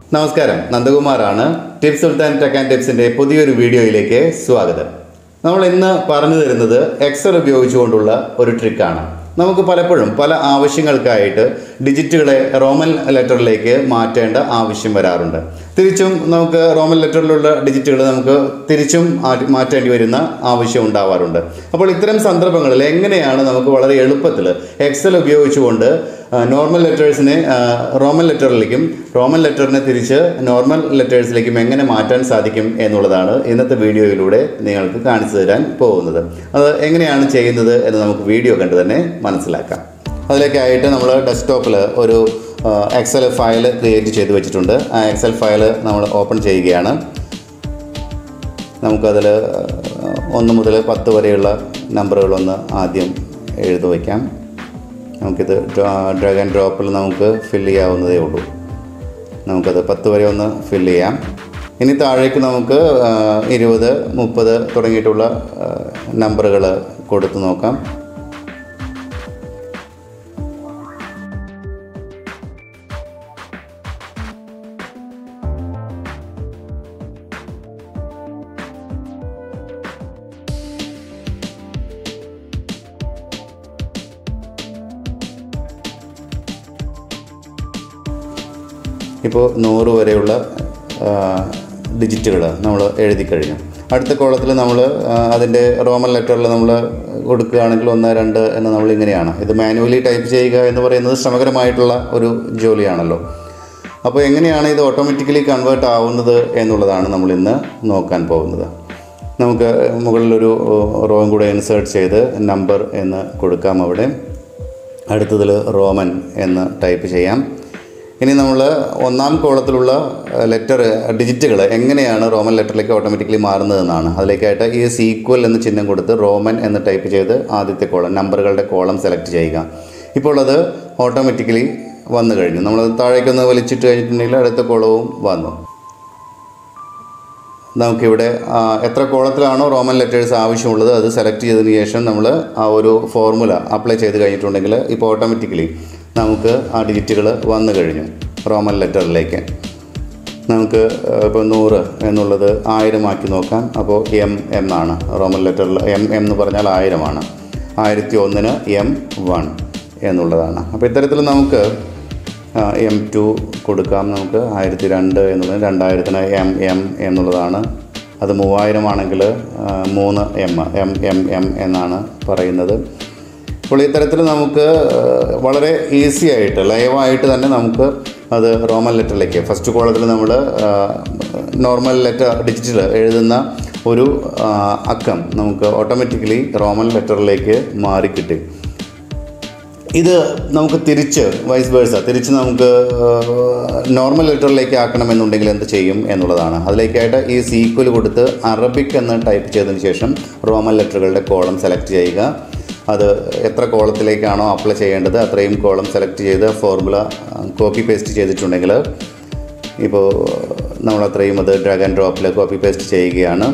നമസ്കാരം നന്ദകുമാറാണ് tips Sultan tech and ടിപ്സിൻ്റെ പുതിയൊരു വീഡിയോയിലേക്ക് സ്വാഗതം നമ്മൾ ഇന്ന് പറഞ്ഞു തരുന്നത് എക്സൽ ഉപയോഗിച്ചുകൊണ്ടുള്ള ഒരു ട്രിക്കാണ് നമുക്ക് പലപ്പോഴും പല ആവശ്യങ്ങൾക്കായിട്ട് ഡിജിറ്റുകളെ റോമൻ ലെറ്ററിലേക്ക് മാറ്റേണ്ട ആവശ്യം വരാറുണ്ട് തിരിച്ചും നമുക്ക് റോമൻ ലെറ്ററിലുള്ള ഡിജിറ്റുകൾ നമുക്ക് തിരിച്ചും മാറ്റി- മാറ്റേണ്ടി വരുന്ന ആവശ്യം ഉണ്ടാവാറുണ്ട് അപ്പോൾ ഇത്തരം സന്ദർഭങ്ങളിൽ എങ്ങനെയാണ് നമുക്ക് വളരെ എളുപ്പത്തിൽ എക്സൽ ഉപയോഗിച്ചുകൊണ്ട് നോർമൽ ലെറ്റേഴ്സിനെ റോമൻ ലെറ്ററിലേക്കും റോമൻ ലെറ്ററിനെ തിരിച്ച് നോർമൽ ലെറ്റേഴ്സിലേക്കും എങ്ങനെ മാറ്റാൻ സാധിക്കും എന്നുള്ളതാണ് ഇന്നത്തെ വീഡിയോയിലൂടെ നിങ്ങൾക്ക് കാണിച്ചു തരാൻ പോകുന്നത് അത് എങ്ങനെയാണ് ചെയ്യുന്നത് എന്ന് നമുക്ക് വീഡിയോ കണ്ട് തന്നെ മനസ്സിലാക്കാം അതിലേക്കായിട്ട് നമ്മൾ ഡെസ്ക്ടോപ്പിൽ ഒരു എക്സൽ ഫയൽ ക്രിയേറ്റ് ചെയ്ത് വെച്ചിട്ടുണ്ട് ആ എക്സൽ ഫയൽ നമ്മൾ ഓപ്പൺ ചെയ്യുകയാണ് നമുക്കതിൽ ഒന്ന് മുതൽ പത്ത് വരെയുള്ള നമ്പറുകളൊന്ന് ആദ്യം എഴുതി വയ്ക്കാം നമുക്കിത് ഡ്രാഗ് ആൻഡ് ഡ്രോപ്പിൽ നമുക്ക് ഫില്ല് ചെയ്യാവുന്നതേ ഉള്ളൂ നമുക്കത് പത്ത് വരെ ഒന്ന് ഫില്ല് ചെയ്യാം ഇനി താഴേക്ക് നമുക്ക് ആ, ഇരുപത് മുപ്പത് തുടങ്ങിയിട്ടുള്ള നമ്പറുകൾ കൊടുത്ത് നോക്കാം ഇപ്പോൾ നൂറ് വരെയുള്ള ഡിജിറ്റുകൾ നമ്മൾ എഴുതി കഴിഞ്ഞു അടുത്ത കോളത്തിൽ നമ്മൾ അതിൻ്റെ റോമൻ ലെറ്ററിൽ നമ്മൾ കൊടുക്കുകയാണെങ്കിൽ ഒന്ന് രണ്ട് എന്ന് നമ്മൾ ഇങ്ങനെയാണ് ഇത് മാനുവലി ടൈപ്പ് ചെയ്യുക എന്ന് പറയുന്നത് ശ്രമകരമായിട്ടുള്ള ഒരു ജോലിയാണല്ലോ അപ്പോൾ എങ്ങനെയാണ് ഇത് ഓട്ടോമാറ്റിക്കലി കൺവേർട്ട് ആവുന്നത് എന്നുള്ളതാണ് നമ്മൾ ഇന്ന് നോക്കാൻ പോകുന്നത് നമുക്ക് മുകളിലൊരു റോയും കൂടെ ഇൻസേർട്ട് ചെയ്ത് നമ്പർ എന്ന് കൊടുക്കാം അവിടെ അടുത്തതിൽ റോമൻ എന്ന് ടൈപ്പ് ചെയ്യാം ഇനി നമ്മൾ ഒന്നാം കോളത്തിലുള്ള ലെറ്റർ ഡിജിറ്റുകൾ എങ്ങനെയാണ് റോമൻ ലെറ്ററിലേക്ക് ഓട്ടോമാറ്റിക്കലി മാറുന്നതെന്നാണ് അതിലേക്കായിട്ട് ഈ സീക്വൽ എന്ന ചിഹ്നം കൊടുത്ത് റോമൻ എന്ന് ടൈപ്പ് ചെയ്ത് ആദ്യത്തെ കോളം നമ്പറുകളുടെ കോളം സെലക്ട് ചെയ്യുക ഇപ്പോൾ അത് ഓട്ടോമാറ്റിക്കലി വന്നു കഴിഞ്ഞു നമ്മൾ താഴേക്കൊന്ന് വലിച്ചിട്ട് കഴിഞ്ഞിട്ടുണ്ടെങ്കിൽ അടുത്ത കോളവും വന്നു നമുക്കിവിടെ ആ, എത്ര കോളത്തിലാണോ റോമൻ ലെറ്റേഴ്സ് ആവശ്യമുള്ളത് അത് സെലക്ട് ചെയ്തതിന് ശേഷം നമ്മൾ ആ ഒരു ഫോർമുല അപ്ലൈ ചെയ്ത് കഴിഞ്ഞിട്ടുണ്ടെങ്കിൽ ഇപ്പോൾ ഓട്ടോമാറ്റിക്കലി നമുക്ക് ആ ഡിജിറ്റുകൾ വന്നു കഴിഞ്ഞു റോമൻ ലെറ്ററിലേക്ക് നമുക്ക് ഇപ്പോൾ നൂറ് എന്നുള്ളത് ആയിരം ആക്കി നോക്കാം അപ്പോൾ എം എന്നാണ് റോമൻ ലെറ്ററിൽ എം എം എന്ന് പറഞ്ഞാൽ ആയിരമാണ് ആയിരത്തി ഒന്നിന് എം വൺ എന്നുള്ളതാണ് അപ്പോൾ ഇത്തരത്തിൽ നമുക്ക് എം ടു കൊടുക്കാം നമുക്ക് ആയിരത്തി രണ്ട് എന്നുള്ളത് രണ്ടായിരത്തിന് എം എം എന്നുള്ളതാണ് അത് മൂവായിരം ആണെങ്കിൽ മൂന്ന് എം എം എം എം എന്നാണ് പറയുന്നത് അപ്പോൾ ഇത്തരത്തിൽ നമുക്ക് ആ, വളരെ ഈസി ആയിട്ട് ലൈവായിട്ട് തന്നെ നമുക്ക് അത് റോമൻ ലെറ്ററിലേക്ക് ഫസ്റ്റ് കോളത്തിൽ നമ്മൾ നോർമൽ ലെറ്റർ ഡിജിറ്റൽ എഴുതുന്ന ഒരു ആ, അക്കം നമുക്ക് ഓട്ടോമാറ്റിക്കലി റോമൻ ലെറ്ററിലേക്ക് മാറിക്കിട്ടി ഇത് നമുക്ക് തിരിച്ച് വൈസ് വേഴ്സ തിരിച്ച് നമുക്ക് നോർമൽ ലെറ്ററിലേക്ക് ആക്കണമെന്നുണ്ടെങ്കിൽ എന്ത് ചെയ്യും എന്നുള്ളതാണ് അതിലേക്കായിട്ട് ഈ സീക്വൽ കൊടുത്ത് അറബിക് എന്ന് ടൈപ്പ് ചെയ്തതിന് ശേഷം റോമൻ ലെറ്ററുകളുടെ കോളം സെലക്ട് ചെയ്യുക അത് എത്ര കോളത്തിലേക്കാണോ അപ്ലൈ ചെയ്യേണ്ടത് അത്രയും കോളം സെലക്ട് ചെയ്ത് ഫോർമുല കോപ്പി പേസ്റ്റ് ചെയ്തിട്ടുണ്ടെങ്കിൽ ഇപ്പോൾ നമ്മൾ അത്രയും അത് ഡ്രാഗ് ആൻഡ് ഡ്രോപ്പിൽ കോപ്പി പേസ്റ്റ് ചെയ്യുകയാണ്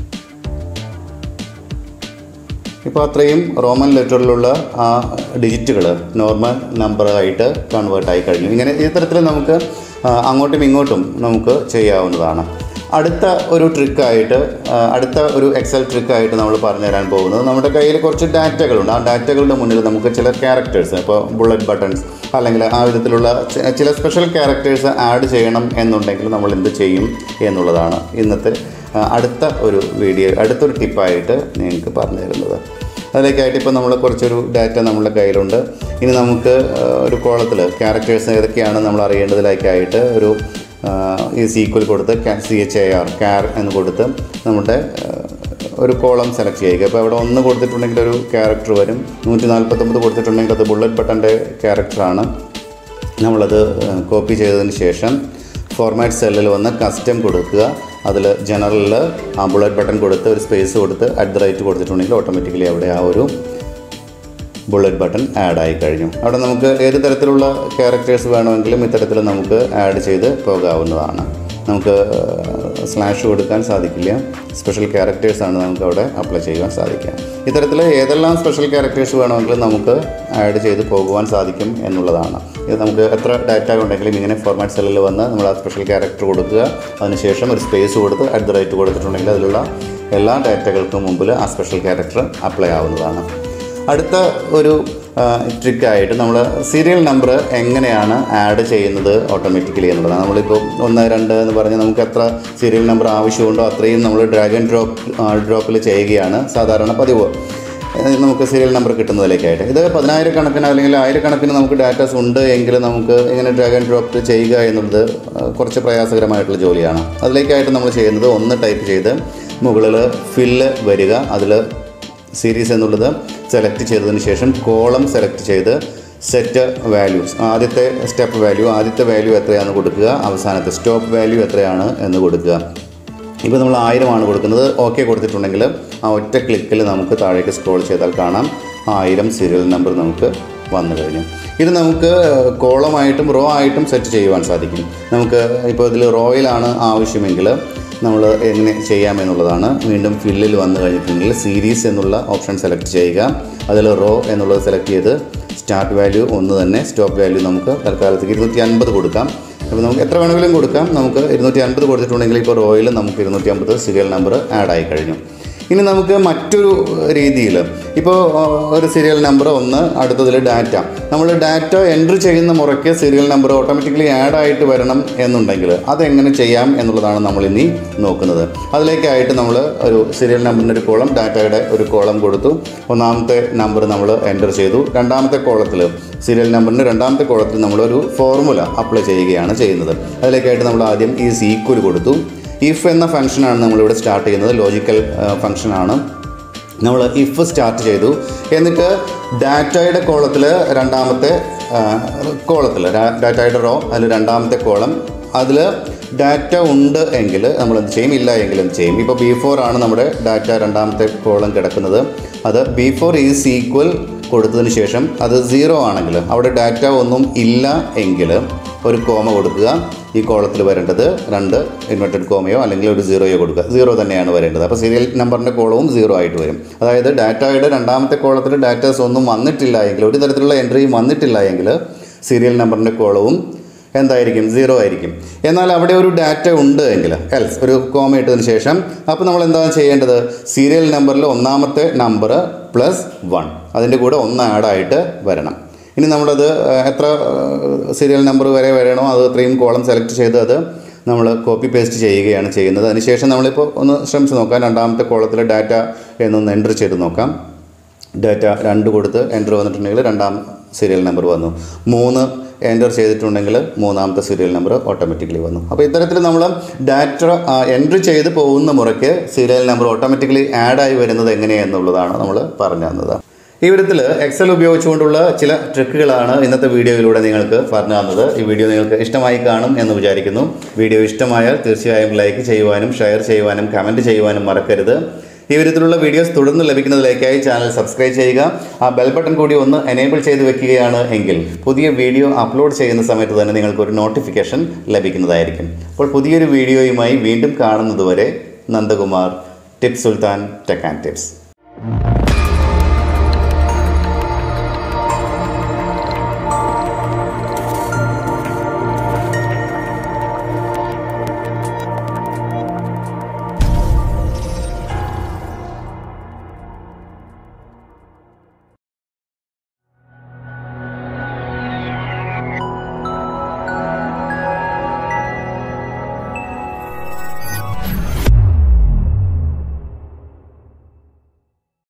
ഇപ്പോൾ അത്രയും റോമൻ ലെറ്ററിലുള്ള ആ ഡിജിറ്റുകൾ നോർമൽ നമ്പറായിട്ട് കൺവേർട്ട് ആയി കഴിഞ്ഞു ഇങ്ങനെ ഇത്തരത്തിൽ നമുക്ക് ആ, അങ്ങോട്ടും ഇങ്ങോട്ടും നമുക്ക് ചെയ്യാവുന്നതാണ് അടുത്ത ഒരു ട്രിക്കായിട്ട് അടുത്ത ഒരു എക്സൽ ട്രിക്കായിട്ട് നമ്മൾ പറഞ്ഞു തരാൻ പോകുന്നത് നമ്മുടെ കയ്യിൽ കുറച്ച് ഡാറ്റകളുണ്ട് ആ ഡാറ്റകളുടെ മുന്നിൽ നമുക്ക് ചില ക്യാരക്ടേഴ്സ് ഇപ്പോൾ ബുള്ളറ്റ് ബട്ടൺസ് അല്ലെങ്കിൽ ആ വിധത്തിലുള്ള ചി- ചില സ്പെഷ്യൽ ക്യാരക്ടേഴ്സ് ആഡ് ചെയ്യണം എന്നുണ്ടെങ്കിൽ നമ്മൾ എന്ത് ചെയ്യും എന്നുള്ളതാണ് ഇന്നത്തെ ആ, അടുത്ത ഒരു വീഡിയോ അടുത്തൊരു ടിപ്പായിട്ട് നിങ്ങൾക്ക് പറഞ്ഞു തരുന്നത് അതിലേക്കായിട്ട് ഇപ്പോൾ നമ്മൾ കുറച്ചൊരു ഡാറ്റ നമ്മുടെ കയ്യിലുണ്ട് ഇനി നമുക്ക് ആ, ഒരു കോളത്തിൽ ക്യാരക്ടേഴ്സ് ഏതൊക്കെയാണ് നമ്മൾ അറിയേണ്ടതിലേക്കായിട്ട് ഒരു ആ, ഈ സീക്വൽ കൊടുത്ത് C H A R char എന്ന് കൊടുത്ത് നമ്മുടെ ആ, ഒരു കോളം സെലക്ട് ചെയ്യുക ഇപ്പോൾ അവിടെ ഒന്ന് കൊടുത്തിട്ടുണ്ടെങ്കിൽ ഒരു ക്യാരക്ടർ വരും നൂറ്റി നാൽപ്പത്തൊമ്പത് കൊടുത്തിട്ടുണ്ടെങ്കിൽ അത് ബുള്ളറ്റ് ബട്ടൻ്റെ ക്യാരക്ടറാണ് നമ്മളത് കോപ്പി ചെയ്തതിന് ശേഷം ഫോർമാറ്റ് സെല്ലിൽ വന്ന് കസ്റ്റം കൊടുക്കുക അതിൽ ജനറലിൽ ആ ബുള്ളറ്റ് ബട്ടൺ കൊടുത്ത് ഒരു സ്പേസ് കൊടുത്ത് അറ്റ് ദ റൈറ്റ് കൊടുത്തിട്ടുണ്ടെങ്കിൽ ഓട്ടോമാറ്റിക്കലി അവിടെ ആ ഒരു ബുള്ളറ്റ് ബട്ടൺ ആഡ് ആയി കഴിഞ്ഞു അവിടെ നമുക്ക് ഏത് തരത്തിലുള്ള ക്യാരക്ടേഴ്സ് വേണമെങ്കിലും ഇത്തരത്തിൽ നമുക്ക് ആഡ് ചെയ്ത് പോകാവുന്നതാണ് നമുക്ക് സ്ലാഷ് കൊടുക്കാൻ സാധിക്കില്ല സ്പെഷ്യൽ ക്യാരക്ടേഴ്സാണ് നമുക്ക് അവിടെ അപ്ലൈ ചെയ്യുവാൻ സാധിക്കുക ഇത്തരത്തിൽ ഏതെല്ലാം സ്പെഷ്യൽ ക്യാരക്ടേഴ്സ് വേണമെങ്കിലും നമുക്ക് ആഡ് ചെയ്ത് പോകുവാൻ സാധിക്കും എന്നുള്ളതാണ് ഇത് നമുക്ക് എത്ര ഡാറ്റ ഉണ്ടെങ്കിലും ഇങ്ങനെ ഫോർമാറ്റ് സെല്ലിൽ വന്ന് നമ്മൾ ആ സ്പെഷ്യൽ ക്യാരക്ടർ കൊടുക്കുക അതിനുശേഷം ഒരു സ്പേസ് കൊടുത്ത് അറ്റ് ദ റേറ്റ് കൊടുത്തിട്ടുണ്ടെങ്കിൽ അതിലുള്ള എല്ലാ ഡാറ്റകൾക്കും മുമ്പിൽ ആ സ്പെഷ്യൽ ക്യാരക്ടർ അപ്ലൈ ആവുന്നതാണ് അടുത്ത ഒരു ട്രിക്കായിട്ട് നമ്മൾ സീരിയൽ നമ്പർ എങ്ങനെയാണ് ആഡ് ചെയ്യുന്നത് ഓട്ടോമാറ്റിക്കലി എന്നുള്ളതാണ് നമ്മളിപ്പോൾ ഒന്ന് രണ്ട് എന്ന് പറഞ്ഞ് നമുക്ക് എത്ര സീരിയൽ നമ്പർ ആവശ്യമുണ്ടോ അത്രയും നമ്മൾ ഡ്രാഗൺ ഡ്രോപ്പ് ഡ്രോപ്പിൽ ചെയ്യുകയാണ് സാധാരണ പതിവ് ഏഹ് നമുക്ക് സീരിയൽ നമ്പർ കിട്ടുന്നതിലേക്കായിട്ട് ഇത് പതിനായിരക്കണക്കിന് അല്ലെങ്കിൽ ആയിരക്കണക്കിന് നമുക്ക് ഡാറ്റാസ് ഉണ്ട് എങ്കിൽ നമുക്ക് ഇങ്ങനെ ഡ്രാഗൺ ഡ്രോപ്പ് ചെയ്യുക എന്നുള്ളത് ഏഹ് കുറച്ച് പ്രയാസകരമായിട്ടുള്ള ജോലിയാണ് അതിലേക്കായിട്ട് നമ്മൾ ചെയ്യുന്നത് ഒന്ന് ടൈപ്പ് ചെയ്ത് മുകളിൽ ഫില്ല് വരിക അതിൽ സീരീസ് എന്നുള്ളത് സെലക്ട് ചെയ്തതിന് ശേഷം കോളം സെലക്ട് ചെയ്ത് സെറ്റ് വാല്യൂസ് ആദ്യത്തെ സ്റ്റെപ്പ് വാല്യൂ ആദ്യത്തെ വാല്യൂ എത്രയാണെന്ന് കൊടുക്കുക അവസാനത്തെ സ്റ്റോപ്പ് വാല്യൂ എത്രയാണ് എന്ന് കൊടുക്കുക ഇപ്പോൾ നമ്മൾ ആയിരമാണ് കൊടുക്കുന്നത് ഓക്കെ കൊടുത്തിട്ടുണ്ടെങ്കിൽ ആ ഒറ്റ ക്ലിക്കിൽ നമുക്ക് താഴേക്ക് സ്ക്രോൾ ചെയ്താൽ കാണാം ആയിരം സീരിയൽ നമ്പർ നമുക്ക് വന്നു കഴിഞ്ഞു ഇത് നമുക്ക് കോളമായിട്ടും റോ ആയിട്ടും സെറ്റ് ചെയ്യുവാൻ സാധിക്കും നമുക്ക് ഇപ്പോൾ ഇതിൽ റോയിലാണ് ആവശ്യമെങ്കിൽ നമ്മൾ എങ്ങനെ ചെയ്യാമെന്നുള്ളതാണ് വീണ്ടും ഫില്ലിൽ വന്നു കഴിഞ്ഞിട്ടുണ്ടെങ്കിൽ സീരീസ് എന്നുള്ള ഓപ്ഷൻ സെലക്ട് ചെയ്യുക അതിൽ റോ എന്നുള്ളത് സെലക്ട് ചെയ്ത് സ്റ്റാർട്ട് വാല്യൂ ഒന്ന് തന്നെ സ്റ്റോപ്പ് വാല്യൂ നമുക്ക് തൽക്കാലത്തേക്ക് ഇരുന്നൂറ്റി അൻപത് കൊടുക്കാം അപ്പോൾ നമുക്ക് എത്ര വേണമെങ്കിലും കൊടുക്കാം നമുക്ക് ഇരുന്നൂറ്റി അൻപത് കൊടുത്തിട്ടുണ്ടെങ്കിൽ ഇപ്പോൾ റോയിൽ നമുക്ക് ഇരുന്നൂറ്റി അമ്പത് സീരിയൽ നമ്പർ ആഡ് ആയി കഴിഞ്ഞു ഇനി നമുക്ക് മറ്റൊരു രീതിയിൽ ഇപ്പോൾ ഒരു സീരിയൽ നമ്പർ ഒന്ന് അടുത്തതിൽ ഡാറ്റ നമ്മൾ ഡാറ്റ എൻട്രി ചെയ്യുന്ന മുറയ്ക്ക് സീരിയൽ നമ്പർ ഓട്ടോമാറ്റിക്കലി ആഡ് ആയിട്ട് വരണം എന്നുണ്ടെങ്കിൽ അതെങ്ങനെ ചെയ്യാം എന്നുള്ളതാണ് നമ്മൾ ഇനി നോക്കുന്നത് അതിലേക്കായിട്ട് നമ്മൾ ഒരു സീരിയൽ നമ്പറിൻ്റെ ഒരു കോളം ഡാറ്റയുടെ ഒരു കോളം കൊടുത്തു ഒന്നാമത്തെ നമ്പർ നമ്മൾ എൻ്റർ ചെയ്തു രണ്ടാമത്തെ കോളത്തിൽ സീരിയൽ നമ്പറിൻ്റെ രണ്ടാമത്തെ കോളത്തിൽ നമ്മളൊരു ഫോർമുല അപ്ലൈ ചെയ്യുകയാണ് ചെയ്യുന്നത് അതിലേക്കായിട്ട് നമ്മൾ ആദ്യം ഈ സീക്വൽ കൊടുത്തു ഇഫ് എന്ന ഫംഗ്ഷനാണ് നമ്മളിവിടെ സ്റ്റാർട്ട് ചെയ്യുന്നത് ലോജിക്കൽ ഫംഗ്ഷനാണ് നമ്മൾ ഇഫ് സ്റ്റാർട്ട് ചെയ്തു എന്നിട്ട് ഡാറ്റയുടെ കോളത്തിൽ രണ്ടാമത്തെ കോളത്തിൽ ഡാറ്റയുടെ റോ അതിൽ രണ്ടാമത്തെ കോളം അതിൽ ഡാറ്റ ഉണ്ട് എങ്കിൽ നമ്മൾ എന്ത് ചെയ്യും ഇല്ല എങ്കിൽ എന്ത് ചെയ്യും ഇപ്പോൾ ബി ഫോർ ആണ് നമ്മുടെ ഡാറ്റ രണ്ടാമത്തെ കോളം കിടക്കുന്നത് അത് ബി ഫോർ ഈസ് ഈക്വൽ കൊടുത്തതിന് ശേഷം അത് സീറോ ആണെങ്കിൽ അവിടെ ഡാറ്റ ഒന്നും ഇല്ല എങ്കിൽ ഒരു കോമ കൊടുക്കുക ഈ കോളത്തിൽ വരേണ്ടത് രണ്ട് ഇൻവെർട്ടഡ് കോമയോ അല്ലെങ്കിൽ ഒരു സീറോയോ കൊടുക്കുക സീറോ തന്നെയാണ് വരേണ്ടത് അപ്പോൾ സീരിയൽ നമ്പറിൻ്റെ കോളവും സീറോ ആയിട്ട് വരും അതായത് ഡാറ്റയുടെ രണ്ടാമത്തെ കോളത്തിൽ ഡാറ്റാസ് ഒന്നും വന്നിട്ടില്ല എങ്കിൽ ഒരു തരത്തിലുള്ള എൻട്രിയും വന്നിട്ടില്ല എങ്കിൽ സീരിയൽ നമ്പറിൻ്റെ കോളവും എന്തായിരിക്കും സീറോ ആയിരിക്കും എന്നാൽ അവിടെ ഒരു ഡാറ്റ ഉണ്ട് എങ്കിൽ എൽസ് ഒരു കോമ ഇട്ടതിന് ശേഷം അപ്പോൾ നമ്മൾ എന്താണ് ചെയ്യേണ്ടത് സീരിയൽ നമ്പറിൽ ഒന്നാമത്തെ നമ്പർ പ്ലസ് വൺ അതിൻ്റെ കൂടെ ഒന്ന് ആഡായിട്ട് വരണം ഇനി നമ്മളത് ഏഹ്, എത്ര സീരിയൽ നമ്പർ വരെ വരണോ അത് അത്രയും കോളം സെലക്ട് ചെയ്ത് അത് നമ്മൾ കോപ്പി പേസ്റ്റ് ചെയ്യുകയാണ് ചെയ്യുന്നത് അതിനുശേഷം നമ്മളിപ്പോൾ ഒന്ന് ശ്രമിച്ച് നോക്കാം രണ്ടാമത്തെ കോളത്തിൽ ഡാറ്റ എന്നൊന്ന് എൻ്റർ ചെയ്ത് നോക്കാം ഡാറ്റ രണ്ട് കൊടുത്ത് എൻ്റർ വന്നിട്ടുണ്ടെങ്കിൽ രണ്ടാം സീരിയൽ നമ്പർ വന്നു മൂന്ന് എൻ്റർ ചെയ്തിട്ടുണ്ടെങ്കിൽ മൂന്നാമത്തെ സീരിയൽ നമ്പർ ഓട്ടോമാറ്റിക്കലി വന്നു അപ്പോൾ ഇത്തരത്തിൽ നമ്മൾ ഡാറ്റ എൻട്രി ചെയ്ത് പോകുന്ന മുറയ്ക്ക് സീരിയൽ നമ്പർ ഓട്ടോമാറ്റിക്കലി ആഡായി വരുന്നത് എങ്ങനെയെന്നുള്ളതാണ് നമ്മൾ പറഞ്ഞു തന്നത് ഈ വിധത്തിൽ എക്സൽ ഉപയോഗിച്ചുകൊണ്ടുള്ള ചില ട്രിക്കുകളാണ് ഇന്നത്തെ വീഡിയോയിലൂടെ നിങ്ങൾക്ക് പറഞ്ഞു തന്നത് ഈ വീഡിയോ നിങ്ങൾക്ക് ഇഷ്ടമായി കാണും എന്ന് വിചാരിക്കുന്നു വീഡിയോ ഇഷ്ടമായാൽ തീർച്ചയായും ലൈക്ക് ചെയ്യുവാനും ഷെയർ ചെയ്യുവാനും കമൻറ്റ് ചെയ്യുവാനും മറക്കരുത് ഈ വിധത്തിലുള്ള വീഡിയോസ് തുടർന്ന് ലഭിക്കുന്നതിലേക്കായി ചാനൽ സബ്സ്ക്രൈബ് ചെയ്യുക ആ ബെൽ ബട്ടൺ കൂടി ഒന്ന് എനേബിൾ ചെയ്ത് വെക്കുകയാണ് എങ്കിൽ പുതിയ വീഡിയോ അപ്ലോഡ് ചെയ്യുന്ന സമയത്ത് തന്നെ നിങ്ങൾക്ക് ഒരു നോട്ടിഫിക്കേഷൻ ലഭിക്കുന്നതായിരിക്കും അപ്പോൾ പുതിയൊരു വീഡിയോയുമായി വീണ്ടും കാണുന്നതുവരെ Nandakumar tips Sultan tech and tips